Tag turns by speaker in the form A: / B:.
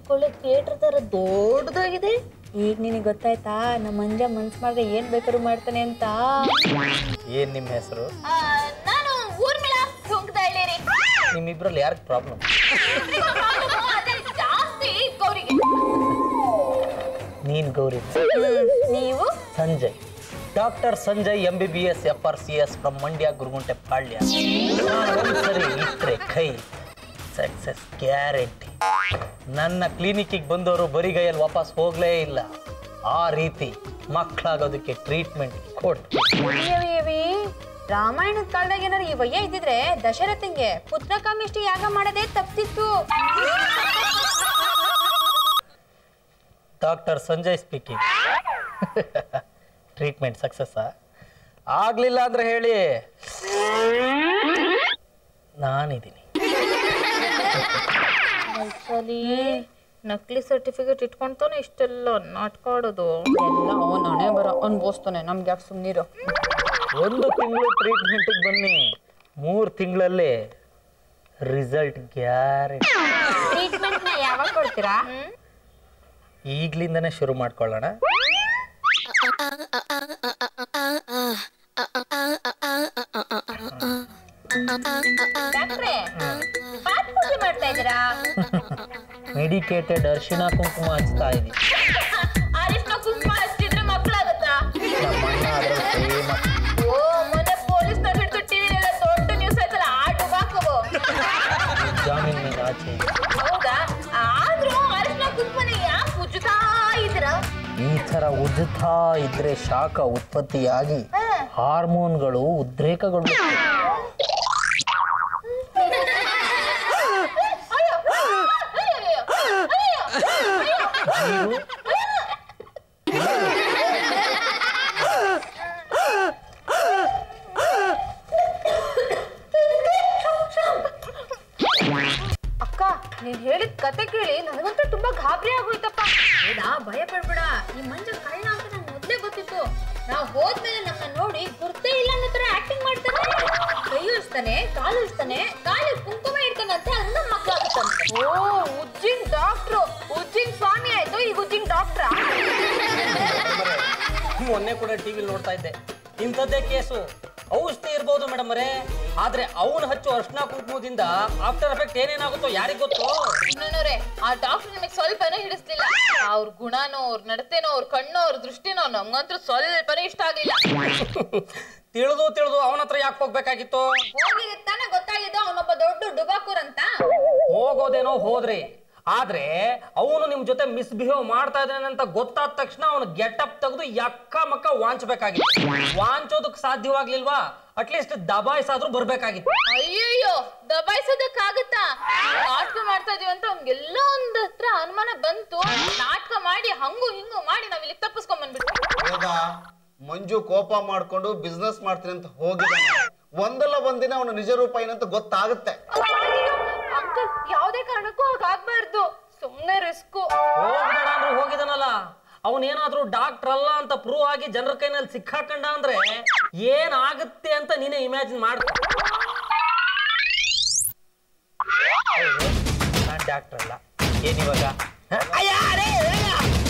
A: ನೋಡ್ಕೊಳ್ಳೆ theatre ತರ ದೊಡ್ಡದಾಗಿದೆ ಈಗ ನಿನಗೆ ಗೊತ್ತಾಯ್ತಾ ನಮ್ಮ ಮಂಜ ಮನ್ಸ್ ಮಾಡಿದ್ರೆ ಏನ್ ಬೇಕಾದ್ರೂ ಮಾಡ್ತಾನೆ ಅಂತ
B: ಏನ್ ನಿಮ್ಮ ಹೆಸರು
A: ನಾನು ಊರ್ಮಿಳಾ ಸುಂಕದ ಹೇಳಿ
B: ನಿಮ್ಮಿಬ್ರಲ್ಲಿ ಯಾರಿಗೆ ಪ್ರಾಬ್ಲಮ್
A: ಜಾಸ್ತಿ ಗೌರಿಗೆ
B: ನೀನ್ ಗೌರಿ
A: ನೀವು
B: Sanjay doctor Sanjay M B B S F R C S from Mandya Gurugunte Palya ನಾನು ಒಂದ್ಸರಿ ಇಟ್ರೆ ಕೈ ಸಕ್ಸಸ್ ಗ್ಯಾರಂಟಿ ನನ್ನ ಕ್ಲಿನಿಕ್ಕಿಗೆ ಬಂದವರು ಬರಿಗೈಯಲ್ಲಿ ವಾಪಸ್ ಹೋಗ್ಲೇ ಇಲ್ಲ ಆ ರೀತಿ ಮಕ್ಕಳಾಗೋದಕ್ಕೆ ಟ್ರೀಟ್ಮೆಂಟ್ ಕೊಟ್ಟು
A: ರಾಮಾಯಣದ ಕಾಲದಾಗ ಏನಾರು ಈ ವಯ್ಯ ಇದ್ದಿದ್ರೆ ದಶರಥಂಗೆ ಪುತ್ರ ಕಾಮಿಷ್ಟಿ ಯಾಗ ಮಾಡದೆ ತಪ್ಪಿತ್ತು
B: doctor Sanjay speaking treatment success ಆಗ್ಲಿಲ್ಲ ಅಂದ್ರೆ ಹೇಳಿ ನಾನಿದ್ದೀನಿ
A: ಸರಿ ನಕಲಿ ಸರ್ಟಿಫಿಕೇಟ್ ಇಟ್ಕೊಂತಾನೆ ಇಷ್ಟೆಲ್ಲ ನಾಟಕ ಆಡೋದು ಎಲ್ಲ ಅವನ್ ಹಣೆ ಬರ ಅನ್ಬೋಸ್ತಾನೆ ನಮ್ಗೆ ಯಾಕೆ ಸುಮ್ಮನಿರು
B: ಒಂದು ತಿಂಗಳು ಟ್ರೀಟ್ಮೆಂಟಿಗೆ ಬನ್ನಿ ಮೂರು ತಿಂಗಳಲ್ಲಿ ರಿಸಲ್ಟ್ ಗ್ಯಾರಂಟಿ
A: ಟ್ರೀಟ್ಮೆಂಟ್ ನ ಯಾವಾಗ ಕೊಡ್ತೀರಾ
B: ಈಗ್ಲಿಂದನೇ ಶುರು ಮಾಡ್ಕೊಳ್ಳೋಣ
A: ಡಾಕ್ಟ್ರೇ ಪಾತ್ ಪೂಜೆ ಮಾಡ್ತಾ ಇದ್ದೀರಾ
B: ಮೆಡಿಕೇಟೆಡ್ ಅರಿಶಿಣ ಕುಂಕುಮ ಹಚ್ತಾ ಇದೀವಿ
A: ಅರಿಶಿನ ಕುಂಕುಮ ಹಚ್ಚಿದ್ರೆ ಮಕ್ಕಳಾಗತ್ತಾ
B: ನಮ್ಮ ಅಣ್ಣ ಅದ್ರಲ್ಲಿ famous.
A: ಓ ಮೊನ್ನೆ ಪೊಲೀಸ್ನವ್ರು ಹಿಡಿದು ಟಿವಿಲೆಲ್ಲ ದೊಡ್ಡ ನ್ಯೂಸ್ ಆಯ್ತಲ್ಲ ಆ ಡುಬಾಕವು
B: ಜಾಮೀನ್ ಮೇಲೆ ಆಚೆ ಇದೆ.
A: ಹೌದಾ ಆದ್ರೂ ಅರಿಶಿನ ಕುಂಕುಮನ ಯಾಕೆ ಉಜ್ಜುತ್ತಾ ಇದ್ದೀರಾ
B: ಈ ತರ ಉಜ್ಜುತ್ತಾ ಇದ್ರೆ ಶಾಖ ಉತ್ಪತ್ತಿಯಾಗಿ ಹಾರ್ಮೋನ್ಗಳು ಉದ್ರೇಕಗೊಳ್ಳುತ್ತವೆ
A: ಅಯ್ಯೋ ಅಯ್ಯೋ ಅಯ್ಯೋ
B: ನೀವು
A: ಅಕ್ಕ ನೀನ್ ಹೇಳಿದ ಕತೆ ಕೇಳಿ ನನಗಂತೂ ತುಂಬಾ ಗಾಬರಿ ಆಗೋಯ್ತಪ್ಪ ಹೌದಾ ಭಯ ಪಡ್ಬೇಡ ಈ ಮಂಜ ಕಳ್ಳ ಅಂತ ನಂಗೆ ಮೊದ್ಲೇ ಗೊತ್ತಿತ್ತು ನಾವು ಹೋದ್ಮೇಲೆ ನಮ್ಮನ್ನ ನೋಡಿ ಗುರ್ತೇ ಇಲ್ಲ ಅನ್ನೋ ತರ ಆಕ್ಟಿಂಗ್ ಮಾಡ್ತಾನೆ ಕೈ ಉಳಿಸ್ತಾನೆ ಕಾಲು ಉಳಿಸ್ತಾನೆ ಕಾಲಿಗೆ ಕುಂಕುಮ ಇಡ್ತಾನೆ ಅಂತ ಅಂದ ಮಕ್ಕಳಾಗುತ್ತಂತೆ ಓ ಉಜ್ಜಿನ್ ಡಾಕ್ಟ್ರು ಉಜ್ಜಿನ್ ಸ್ವಾಮಿ ಆಯ್ತು ಈಗ ಉಜ್ಜಿನ್ ಡಾಕ್ಟ್ರಾ
B: ಮೊನ್ನೆ ಕೂಡ ಟಿವಿಲಿ ನೋಡ್ತಾ ಇದ್ದೆ ಇಂಥದ್ದೇ ಕೇಸು ಔಷಧಿ ಇರ್ಬೋದು ಮೇಡಮ್ ಅವರೇ ಆದ್ರೆ ಅವನು ಹಚ್ಚೋ ಅರ್ಶನ ಕುಂಕುಮದಿಂದ ಆಫ್ಟರ್ ಎಫೆಕ್ಟ್ ಏನೇನಾಗುತ್ತೋ ಯಾರಿಗ್ ಗೊತ್ತು
A: ಇನ್ನೊಂದವ್ರೆ ಆ ಡಾಕ್ಟರ್ ನಿಮಗೆ ಸ್ವಲ್ಪನೂ ಹಿಡಿಸ್ಲಿಲ್ಲ ಅವ್ರ ಗುಣನೋ ಅವ್ರ ನಡತೆನೋ ಅವ್ರ ಕಣ್ಣೋ ಅವ್ರ ದೃಷ್ಟಿನೋ ನಮ್ಗಂತೂ ಸ್ವಲ್ಪನೂ ಇಷ್ಟ ಆಗ್ಲಿಲ್ಲ
B: ತಿಳಿದು ತಿಳಿದು ಅವನ ಹತ್ರ ಯಾಕೆ ಹೋಗ್ಬೇಕಾಗಿತ್ತು
A: ಹೋಗಿದ್ರೆ ತಾನೇ ಗೊತ್ತಾಗಿದ್ದು ಅವನೊಬ್ಬ ದೊಡ್ಡ ಡುಬಾಕೂರ್ ಅಂತ
B: ಹೋಗೋದೇನೋ ಹೋದ್ರಿ ಆದ್ರೆ ಅವನು ನಿಮ್ ಜೊತೆ ಮಿಸ್ಬಿಹೇವ್ ಮಾಡ್ತಾ ಇದ್ದಾನೆ ಅಂತ ಗೊತ್ತಾದ ತಕ್ಷಣ ಅವನು ಗೆಟಪ್ ತೆಗೆದು ಯಕ್ಕ ಮಕ್ಕ ವಾಂಚ್ಬೇಕಾಗಿತ್ತು ವಾಂಚೋದಕ್ ಸಾಧ್ಯವಾಗ್ಲಿಲ್ವಾ ಅಟ್ಲೀಸ್ಟ್ ದಬಾಯಿಸಾದ್ರೂ ಬರ್ಬೇಕಾಗಿತ್ತು
A: ಅಯ್ಯಯ್ಯೋ ದಬಾಯಿಸೋದಕ್ಕಾಗತ್ತಾ ನಾಟಕ ಮಾಡ್ತಾ ಇದೀವಿ ಅಂತ ಅವ್ನಿಗೆಲ್ಲ ಒಂದ್ ಹತ್ರ ಅನುಮಾನ ಬಂತು ನಾಟಕ ಮಾಡಿ ಹಂಗು ಹಿಂಗು ಮಾಡಿ ನಾವ್ ಇಲ್ಲಿ ತಪ್ಪಿಸ್ಕೊಂಡ್ ಬಂದ್ಬಿಟ್ವಿ
C: ಹೋಗ ಮಂಜು ಕೋಪ ಮಾಡ್ಕೊಂಡು ಬಿಸ್ನೆಸ್ ಮಾಡ್ತೀನಿ ಅಂತ ಹೋಗಿದ್ದಾನೆ ಒಂದಲ್ಲ ಒಂದಿನ ಅವನ ನಿಜ ರೂಪ ಏನಂತ ಗೊತ್ತಾಗುತ್ತೆ
A: ಅಂಕಲ್ ಯಾವ್ದೇ ಕಾರಣಕ್ಕೂ ಹಾಗಾಗ್ಬಾರ್ದು ಸುಮ್ನೆ ರಿಸ್ಕು
B: ಹೋಗ್ಬೇಡ ಅಂದ್ರೂ ಹೋಗಿದಾನಲ್ಲ ಅವನೇನಾದ್ರೂ ಡಾಕ್ಟರ್ ಅಲ್ಲ ಅಂತ ಪ್ರೂವ್ ಆಗಿ ಜನರ ಕೈನಲ್ಲಿ ಸಿಕ್ಕಾಕೊಂಡ ಅಂದ್ರೆ ಏನಾಗುತ್ತೆ ಅಂತ ನೀನೇ ಇಮ್ಯಾಜಿನ್ ಮಾಡ್ಕೊ ನಾನು ಡಾಕ್ಟರ್ ಅಲ್ಲ ಏನಿವಾಗ ಹ? ಅಯ್ಯ, ಅರೇ, ಬೇಗ!